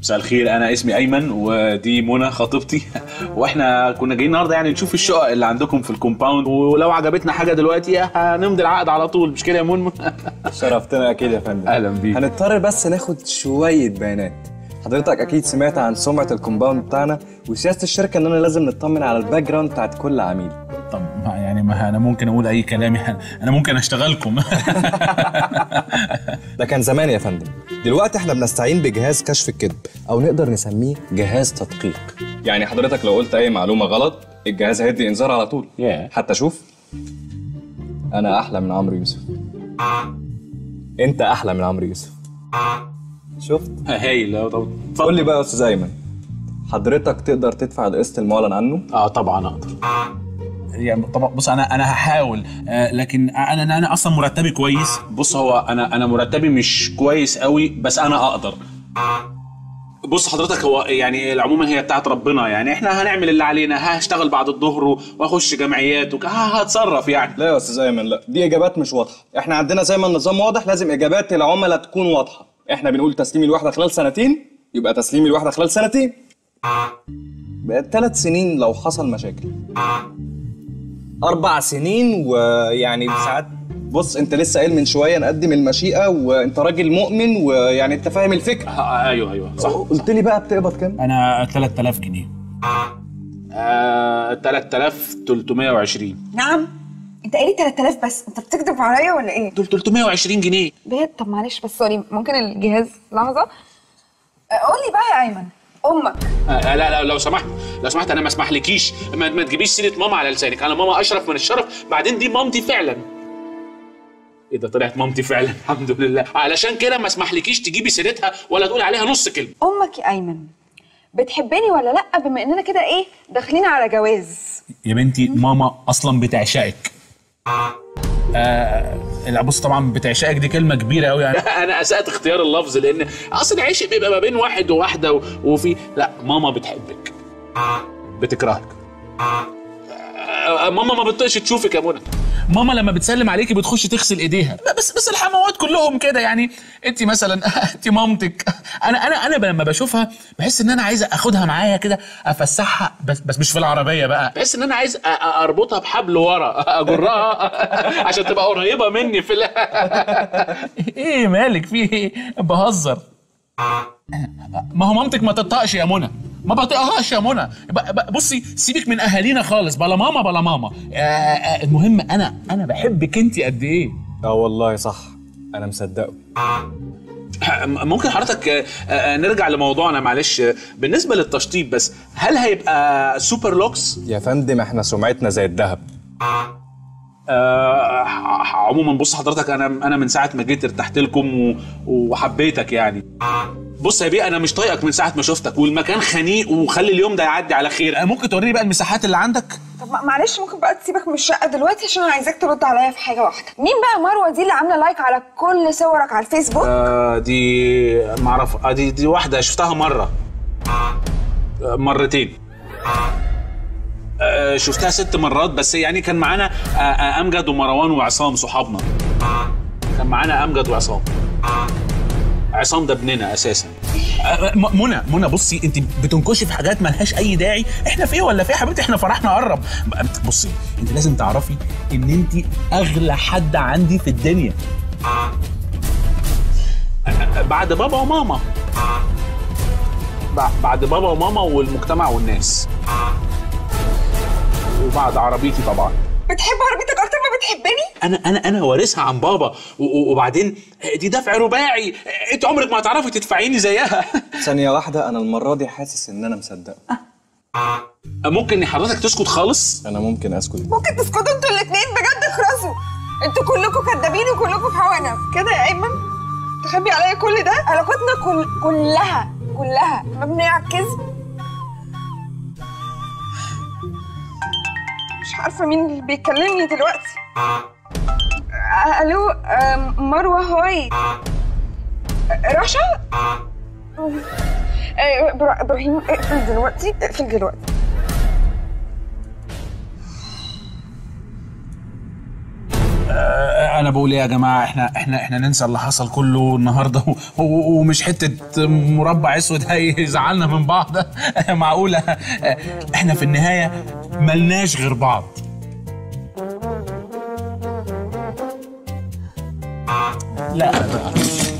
مساء الخير انا اسمي ايمن ودي منى خطيبتي واحنا كنا جايين النهارده يعني نشوف الشقق اللي عندكم في الكومباوند ولو عجبتنا حاجه دلوقتي هنمضي العقد على طول مش كده يا منمن شرفتنا اكيد يا فندم اهلا بيك هنضطر بس ناخد شويه بيانات حضرتك اكيد سمعت عن سمعه الكومباوند بتاعنا وسياسه الشركه اننا لازم نطمن على الباك جراوند بتاعت كل عميل طب ما يعني ما انا ممكن اقول اي كلام يعني انا ممكن اشتغلكم ده كان زمان يا فندم دلوقتي احنا بنستعين بجهاز كشف الكذب او نقدر نسميه جهاز تدقيق يعني حضرتك لو قلت اي معلومه غلط الجهاز هيدي انذار على طول Yeah. حتى شوف انا احلى من عمرو يوسف انت احلى من عمرو يوسف شفت هايل طب قول لي بقى يا استاذ ايمن حضرتك تقدر تدفع القسط المعلن عنه اه طبعا اقدر يعني طبعا بص انا انا هحاول آه لكن انا انا انا اصلا مرتبي كويس بص هو انا انا مرتبي مش كويس قوي بس انا اقدر بص حضرتك هو يعني عموما هي بتاعت ربنا يعني احنا هنعمل اللي علينا هشتغل بعد الظهر واخش جمعيات وك- ه- هتصرف يعني لا يا استاذ ايمن لا دي اجابات مش واضحه احنا عندنا زي ما النظام واضح لازم اجابات العملاء تكون واضحه احنا بنقول تسليم الوحده خلال سنتين يبقى تسليم الوحده خلال سنتين بقت ثلاث سنين لو حصل مشاكل اربع سنين ويعني ساعات بص انت لسه قايل من شويه نقدم المشيئه وانت راجل مؤمن ويعني انت فاهم الفكره آه ايوه ايوه صح قلت لي بقى بتقبض كام انا 3000 جنيه آه 3320 نعم انت قايل 3000 بس انت بتكذب عليا ولا ايه دول 320 جنيه بجد طب معلش بس سوري ممكن الجهاز لحظه قول لي بقى يا ايمن امك آه لا لا لو سمحت لو سمحت انا ما اسمحلكيش ما, ما تجيبيش سيره ماما على لسانك انا ماما اشرف من الشرف بعدين دي مامتي فعلا ايه ده طلعت مامتي فعلا الحمد لله علشان كده ما اسمحلكيش تجيبي سيرتها ولا تقولي عليها نص كلمه امك يا ايمن بتحبني ولا لا بما اننا كده ايه داخلين على جواز يا بنتي ماما اصلا بتعشقك آه لا بص طبعا بتعشقك دي كلمه كبيره قوي يعني انا اسات اختيار اللفظ لان اصل العشق بيبقى ما بين واحد وواحده و- وفي لا ماما بتحبك بتكرهك آه، ماما ما بتطيقش تشوفك يا منى ماما لما بتسلم عليكي بتخش تغسل ايديها بس بس الحموات كلهم كده يعني انت مثلا انت مامتك انا انا انا لما بشوفها بحس ان انا عايز اخدها معايا كده افسحها بس بس مش في العربيه بقى بحس ان انا عايز أ- أ- اربطها بحبل ورا اجرها عشان تبقى قريبه مني في ال- ايه مالك في ايه بهزر ما هو مامتك ما تطقش يا منى ما بطيقهاش يا منى ب- ب- بصي سيبك من اهالينا خالص بلا ماما بلا ماما آه، آه، المهم انا انا بحبك انت قد ايه اه والله صح انا مصدقه ممكن حضرتك آه، آه، نرجع لموضوعنا معلش آه، بالنسبه للتشطيب بس هل هيبقى سوبر لوكس يا فندم احنا سمعتنا زي الذهب آه عموما بص حضرتك انا انا من ساعه ما جيت ارتحت لكم و- وحبيتك يعني بص يا بيه انا مش طايقك من ساعه ما شفتك والمكان خنيق وخلي اليوم ده يعدي على خير آه، ممكن توريني بقى المساحات اللي عندك طب ما- معلش ممكن بقى تسيبك من الشقه دلوقتي عشان انا عايزاك ترد عليا في حاجه واحده مين بقى مروه دي اللي عامله لايك على كل صورك على الفيسبوك آه دي معرف آه دي دي واحده شفتها مره آه مرتين آه شفتها ست مرات بس يعني كان معانا آه آه امجد ومروان وعصام صحابنا كان معانا امجد وعصام عصام ده ابننا اساسا آه، م- منى منى بصي انت بتنكشي في حاجات ملهاش اي داعي احنا في إيه ولا في إيه يا حبيبتي احنا فرحنا قرب بصي انت لازم تعرفي ان انت اغلى حد عندي في الدنيا بعد بابا وماما بع- بعد بابا وماما والمجتمع والناس وبعد عربيتي طبعا بتحب عربيتك اكتر ما بتحبني انا انا انا وارثها عن بابا و- و- وبعدين دي دفع رباعي انت عمرك ما هتعرفي تدفعيني زيها ثانيه واحده انا المره دي حاسس ان انا مصدقه ممكن حضرتك تسكت خالص انا ممكن اسكت ممكن تسكتوا انتوا الاثنين بجد اخرسوا انتوا كلكم كدابين وكلكم في هوانا كده يا ايمن تخبي عليا كل ده علاقتنا كل كلها كلها مبنيه على الكذب مش عارفه مين اللي بيكلمني دلوقتي آه، الو آه، مروه هاي آه، رشا آه، إبرا- ابراهيم اقفل دلوقتي اقفل دلوقتي انا انا بقول ايه يا جماعه احنا احنا احنا ننسى اللي حصل كله النهارده و- و- ومش حته مربع اسود هيزعلنا من بعض معقوله احنا في النهايه ملناش غير بعض لا بقى